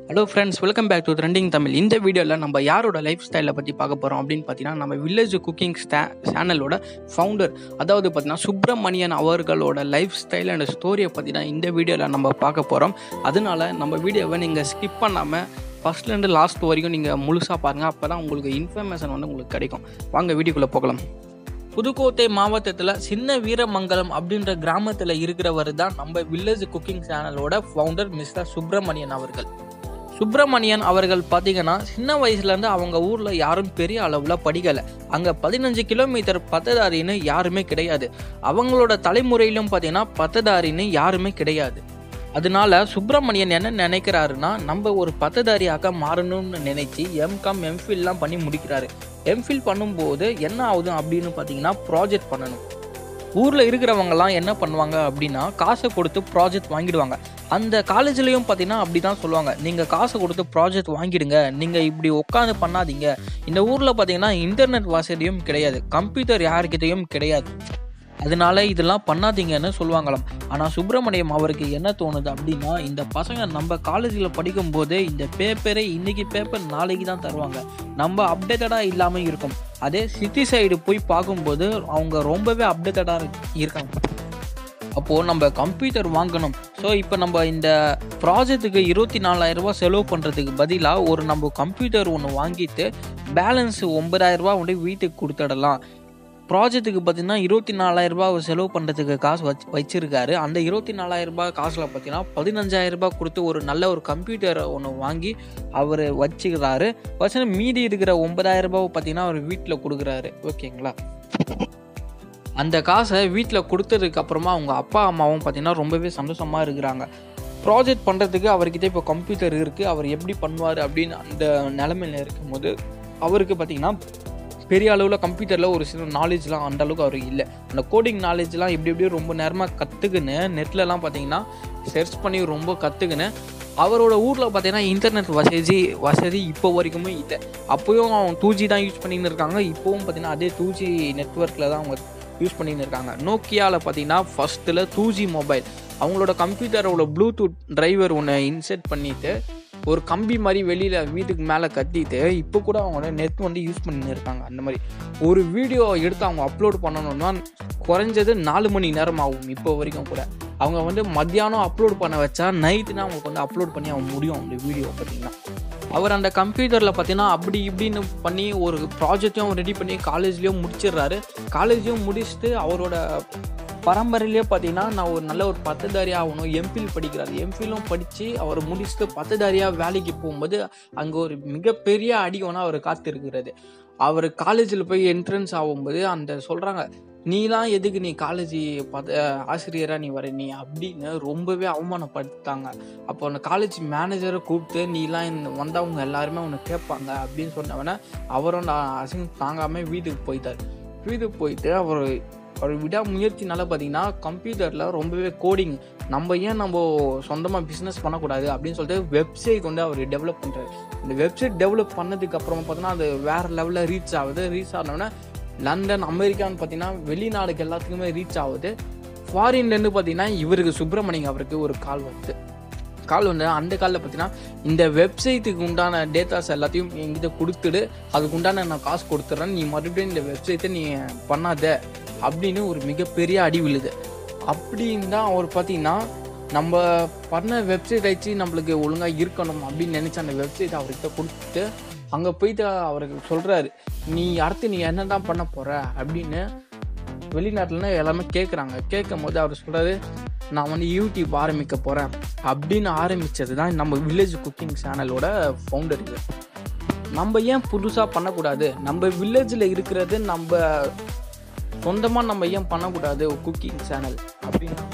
hello friends welcome back to trending Tamil இந்த வீடியோவில் நம்ம யாரோட லைஃப் ஸ்டைலை பற்றி பார்க்க போகிறோம் அப்படின்னு பார்த்தீங்கன்னா நம்ம வில்லேஜ் குக்கிங் ஸ்டா சேனலோட ஃபவுண்டர் அதாவது பார்த்தீங்கன்னா சுப்பிரமணியன் அவர்களோட லைஃப் ஸ்டைல் அண்ட் ஸ்டோரியை பற்றி தான் இந்த வீடியோவில் நம்ம பார்க்க போகிறோம் அதனால நம்ம வீடியோவை நீங்கள் ஸ்கிப் பண்ணாமல் ஃபஸ்ட்லேருந்து லாஸ்ட் வரைக்கும் நீங்கள் முழுசாக பாருங்கள் அப்போ தான் உங்களுக்கு இன்ஃபர்மேஷன் வந்து உங்களுக்கு கிடைக்கும் வாங்க வீடியோக்குள்ளே போகலாம் புதுக்கோட்டை மாவட்டத்தில் சின்ன வீரமங்கலம் அப்படின்ற கிராமத்தில் இருக்கிறவர் தான் நம்ம வில்லேஜ் குக்கிங் சேனலோட ஃபவுண்டர் மிஸ்டர் சுப்பிரமணியன் அவர்கள் சுப்பிரமணியன் அவர்கள் பார்த்தீங்கன்னா சின்ன வயசுலேருந்து அவங்க ஊரில் யாரும் பெரிய அளவில் படிக்கலை அங்கே பதினஞ்சு கிலோமீட்டர் பத்ததாரின்னு யாருமே கிடையாது அவங்களோட தலைமுறையிலும் பார்த்தீங்கன்னா பத்ததாரின்னு யாருமே கிடையாது அதனால சுப்பிரமணியன் என்ன நினைக்கிறாருன்னா நம்ம ஒரு பத்ததாரியாக மாறணும்னு நினைச்சு எம்காம் எம்ஃபில்லாம் பண்ணி முடிக்கிறாரு எம்ஃபில் பண்ணும்போது என்ன ஆகுது அப்படின்னு பார்த்தீங்கன்னா ப்ராஜெக்ட் பண்ணணும் ஊரில் இருக்கிறவங்கலாம் என்ன பண்ணுவாங்க அப்படின்னா காசை கொடுத்து ப்ராஜெக்ட் வாங்கிடுவாங்க அந்த காலேஜ்லேயும் பார்த்தீங்கன்னா அப்படி தான் சொல்லுவாங்க நீங்கள் காசை கொடுத்து ப்ராஜெக்ட் வாங்கிடுங்க நீங்கள் இப்படி உட்காந்து பண்ணாதீங்க இந்த ஊரில் பார்த்தீங்கன்னா இன்டர்நெட் வசதியும் கிடையாது கம்ப்யூட்டர் யாருக்கிட்டையும் கிடையாது அதனால இதெல்லாம் பண்ணாதீங்கன்னு சொல்லுவாங்களாம் ஆனால் சுப்பிரமணியம் அவருக்கு என்ன தோணுது அப்படின்னா இந்த பசங்க நம்ம காலேஜில் படிக்கும்போது இந்த பேப்பரை இன்னைக்கு பேப்பர் நாளைக்கு தான் தருவாங்க நம்ம அப்டேட்டடாக இல்லாமல் இருக்கும் அதே சிட்டி சைடு போய் பார்க்கும்போது அவங்க ரொம்பவே அப்டேட்டடாக இருக்காங்க அப்போது நம்ம கம்ப்யூட்டர் வாங்கணும் ஸோ இப்போ நம்ம இந்த ப்ராஜெக்ட்டுக்கு இருபத்தி நாலாயிரம் ரூபாய் செலவு பண்ணுறதுக்கு பதிலாக ஒரு நம்ம கம்ப்யூட்டர் ஒன்று வாங்கிட்டு பேலன்ஸ் ஒன்பதாயிரம் ரூபாய் வந்து வீட்டுக்கு கொடுத்துடலாம் ப்ராஜெக்ட்டுக்கு பார்த்தீங்கன்னா இருபத்தி நாலாயிரம் ரூபாய் அவர் செலவு பண்ணுறதுக்கு காசு வச்சு வச்சிருக்காரு அந்த இருபத்தி நாலாயிரம் ரூபாய் காசில் பார்த்தீங்கன்னா பதினஞ்சாயிரம் ரூபாய் கொடுத்து ஒரு நல்ல ஒரு கம்ப்யூட்டர் ஒன்று வாங்கி அவர் வச்சுக்கிறாரு வச்சு மீதி இருக்கிற ஒன்பதாயிரம் ரூபாய் பார்த்தீங்கன்னா அவர் வீட்டில் கொடுக்குறாரு ஓகேங்களா அந்த காசை வீட்டில் கொடுத்ததுக்கு அப்புறமா அவங்க அப்பா அம்மாவும் பார்த்தீங்கன்னா ரொம்பவே சந்தோஷமாக இருக்கிறாங்க ப்ராஜெக்ட் பண்ணுறதுக்கு அவர்கிட்ட இப்போ கம்ப்யூட்டர் இருக்குது அவர் எப்படி பண்ணுவார் அப்படின்னு அந்த நிலமையில இருக்கும்போது அவருக்கு பார்த்தீங்கன்னா பெரிய அளவில் கம்ப்யூட்டரில் ஒரு சில நாலேஜ்லாம் அந்த அளவுக்கு அவருக்கு இல்லை அந்த கோடிங் நாலேஜ்லாம் எப்படி எப்படியோ ரொம்ப நேரமாக கற்றுக்குன்னு நெட்லலாம் பார்த்தீங்கன்னா சர்ச் பண்ணி ரொம்ப கற்றுக்குன்னு அவரோட ஊரில் பார்த்தீங்கன்னா இன்டர்நெட் வசதி வசதி இப்போ வரைக்குமே இல்லை அப்போயும் அவன் டூ ஜி தான் யூஸ் பண்ணின்னு இருக்காங்க இப்போவும் பார்த்தீங்கன்னா அதே டூ ஜி நெட்ஒர்க்கில் தான் அவங்க யூஸ் பண்ணின்னு இருக்காங்க நோக்கியாவில் பார்த்தீங்கன்னா ஃபஸ்ட்டில் டூ ஜி மொபைல் அவங்களோட கம்ப்யூட்டரோட ப்ளூடூத் டிரைவர் ஒன்று இன்செர்ட் பண்ணிவிட்டு ஒரு கம்பி மாதிரி வெளியில் வீட்டுக்கு மேலே கட்டிட்டு இப்போ கூட அவங்க நெட் வந்து யூஸ் பண்ணின்னு இருக்காங்க அந்த மாதிரி ஒரு வீடியோ எடுத்து அவங்க அப்லோட் பண்ணணும்னா குறைஞ்சது நாலு மணி நேரம் ஆகும் இப்போ வரைக்கும் கூட அவங்க வந்து மத்தியானம் அப்லோட் பண்ண வச்சா நைட்டுனா அவங்களுக்கு வந்து அப்லோட் பண்ணி அவங்க முடியும் அந்த வீடியோ பார்த்தீங்கன்னா அவர் அந்த கம்ப்யூட்டரில் பார்த்தீங்கன்னா அப்படி இப்படின்னு பண்ணி ஒரு ப்ராஜெக்டையும் ரெடி பண்ணி காலேஜ்லேயும் முடிச்சிடுறாரு காலேஜையும் முடிச்சுட்டு அவரோட பரம்பரையிலே பார்த்தீங்கன்னா நான் ஒரு நல்ல ஒரு பத்ததாரி ஆகணும் எம்ஃபில் படிக்கிறாரு எம்ஃபிலும் படித்து அவர் முடிச்சுட்டு பத்ததாரியாக வேலைக்கு போகும்போது அங்கே ஒரு மிகப்பெரிய அடி ஒன்றா அவர் காத்திருக்கிறது அவர் காலேஜில் போய் என்ட்ரன்ஸ் ஆகும்போது அந்த சொல்கிறாங்க நீலாம் எதுக்கு நீ காலேஜ் பத ஆசிரியராக நீ வர நீ அப்படின்னு ரொம்பவே அவமானப்படுத்தாங்க அப்போ அந்த காலேஜ் மேனேஜரை கூப்பிட்டு நீலாம் இந்த வந்தவங்க எல்லாருமே உன்னை கேட்பாங்க அப்படின்னு சொன்னவொடனே அவரும் அசிங்கம் தாங்காமல் வீட்டுக்கு போயிட்டார் வீட்டுக்கு போயிட்டு அவர் அவர் விடாமுயற்சினால பார்த்தீங்கன்னா கம்ப்யூட்டரில் ரொம்பவே கோடிங் நம்ம ஏன் நம்ம சொந்தமாக பிஸ்னஸ் பண்ணக்கூடாது அப்படின்னு சொல்லிட்டு வெப்சைட் வந்து அவர் டெவலப் பண்ணுறாரு இந்த வெப்சைட் டெவலப் பண்ணதுக்கு அப்புறமா பார்த்தோன்னா அது வேறு லெவலில் ரீச் ஆகுது ரீச் ஆனோடனே லண்டன் அமெரிக்கான்னு பார்த்தீங்கன்னா வெளிநாடுக்கு எல்லாத்துக்குமே ரீச் ஆகுது ஃபாரின்லேருந்து பார்த்தீங்கன்னா இவருக்கு சுப்பிரமணியம் அவருக்கு ஒரு கால் வருது கால் வந்து அந்த காலில் பார்த்தீங்கன்னா இந்த வெப்சைட்டுக்கு உண்டான டேட்டாஸ் எல்லாத்தையும் என்கிட்ட கொடுத்துடு அதுக்கு உண்டான நான் காசு கொடுத்துட்றேன் நீ மறுபடியும் இந்த வெப்சைட்டை நீ பண்ணாத அப்படின்னு ஒரு மிகப்பெரிய அடி விழுது அப்படின்னு தான் அவர் பார்த்தீங்கன்னா நம்ம பண்ண வெப்சைட் ஆச்சு நம்மளுக்கு ஒழுங்காக இருக்கணும் அப்படின்னு நினச்சி அந்த வெப்சைட் அவர்கிட்ட கொடுத்துட்டு அங்கே போயிட்டு அவருக்கு சொல்கிறாரு நீ அடுத்து நீ என்ன தான் பண்ண போகிற அப்படின்னு வெளிநாட்டுலனா எல்லாமே கேட்குறாங்க கேட்கும் போது அவர் சொல்கிறாரு நான் வந்து யூடியூப் ஆரம்பிக்க போகிறேன் அப்படின்னு ஆரம்பித்தது தான் நம்ம வில்லேஜ் குக்கிங் சேனலோட ஃபவுண்டர் இது நம்ம ஏன் புதுசாக பண்ணக்கூடாது நம்ம வில்லேஜில் இருக்கிறது நம்ம சொந்தமாக நம்ம ஏன் பண்ணக்கூடாது குக்கிங் சேனல் அப்படின்னு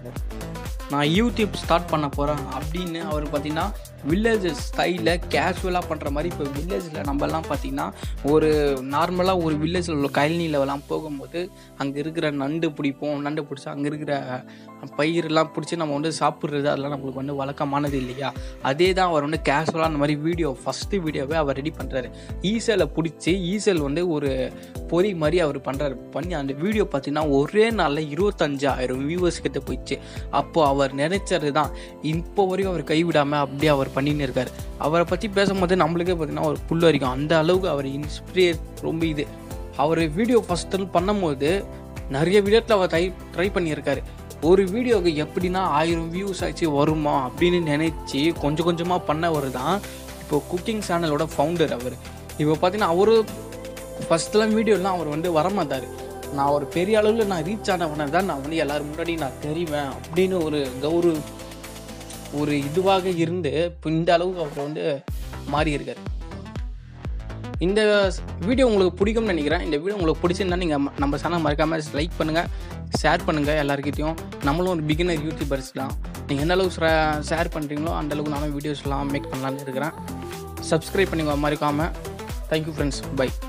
நான் யூடியூப் ஸ்டார்ட் பண்ண போகிறேன் அப்படின்னு அவர் பார்த்தீங்கன்னா வில்லேஜ் ஸ்டைலில் கேஷுவலாக பண்ணுற மாதிரி இப்போ வில்லேஜில் நம்மலாம் பார்த்தீங்கன்னா ஒரு நார்மலாக ஒரு வில்லேஜில் உள்ள கழனிலலாம் போகும்போது அங்கே இருக்கிற நண்டு பிடிப்போம் நண்டு பிடிச்சி அங்கே இருக்கிற பயிரெல்லாம் பிடிச்சி நம்ம வந்து சாப்பிட்றது அதெல்லாம் நம்மளுக்கு வந்து வழக்கமானது இல்லையா அதே தான் அவர் வந்து கேஷுவலாக அந்த மாதிரி வீடியோ ஃபஸ்ட்டு வீடியோவே அவர் ரெடி பண்ணுறாரு ஈசலை பிடிச்சி ஈசல் வந்து ஒரு பொறி மாதிரி அவர் பண்ணுறாரு பண்ணி அந்த வீடியோ பார்த்தீங்கன்னா ஒரே நாளில் இருபத்தஞ்சாயிரம் வியூவர்ஸ் கிட்ட போயிடுச்சு அப்போ அவர் அவர் நினைச்சது தான் இப்போ வரைக்கும் அவர் கைவிடாமல் அப்படியே அவர் பண்ணின்னு இருக்கார் அவரை பற்றி பேசும்போது நம்மளுக்கே பார்த்தீங்கன்னா ஒரு புல் வரைக்கும் அந்த அளவுக்கு அவர் இன்ஸ்பிரேட் ரொம்ப இது அவர் வீடியோ ஃபஸ்ட்டு பண்ணும்போது நிறைய வீடியோத்தில் அவர் ட்ரை ட்ரை பண்ணியிருக்காரு ஒரு வீடியோவுக்கு எப்படின்னா ஆயிரம் வியூஸ் ஆச்சு வருமா அப்படின்னு நினச்சி கொஞ்சம் கொஞ்சமாக பண்ணவர் தான் இப்போ குக்கிங் சேனலோட ஃபவுண்டர் அவர் இப்போ பார்த்தீங்கன்னா அவரு ஃபஸ்ட்லாம் வீடியோலாம் அவர் வந்து வரமாட்டார் நான் ஒரு பெரிய அளவில் நான் ரீச் ஆனவனை தான் நான் வந்து எல்லாரும் முன்னாடி நான் தெரிவேன் அப்படின்னு ஒரு கௌரவ ஒரு இதுவாக இருந்து இப்போ இந்த அளவுக்கு அவர் வந்து மாறி இருக்காரு இந்த வீடியோ உங்களுக்கு பிடிக்கும்னு நினைக்கிறேன் இந்த வீடியோ உங்களுக்கு பிடிச்சிருந்தா நீங்கள் நம்ம சேனல் மறக்காமல் லைக் பண்ணுங்கள் ஷேர் பண்ணுங்கள் எல்லாருக்கிட்டையும் நம்மளும் ஒரு பிகினர் யூடியூபர்ஸ் தான் நீங்கள் எந்த அளவுக்கு ஷேர் பண்ணுறீங்களோ அந்த அளவுக்கு நானும் வீடியோஸ்லாம் மேக் பண்ணலான்னு இருக்கிறேன் சப்ஸ்கிரைப் பண்ணிங்க மறக்காமல் தேங்க்யூ ஃப்ரெண்ட்ஸ் பை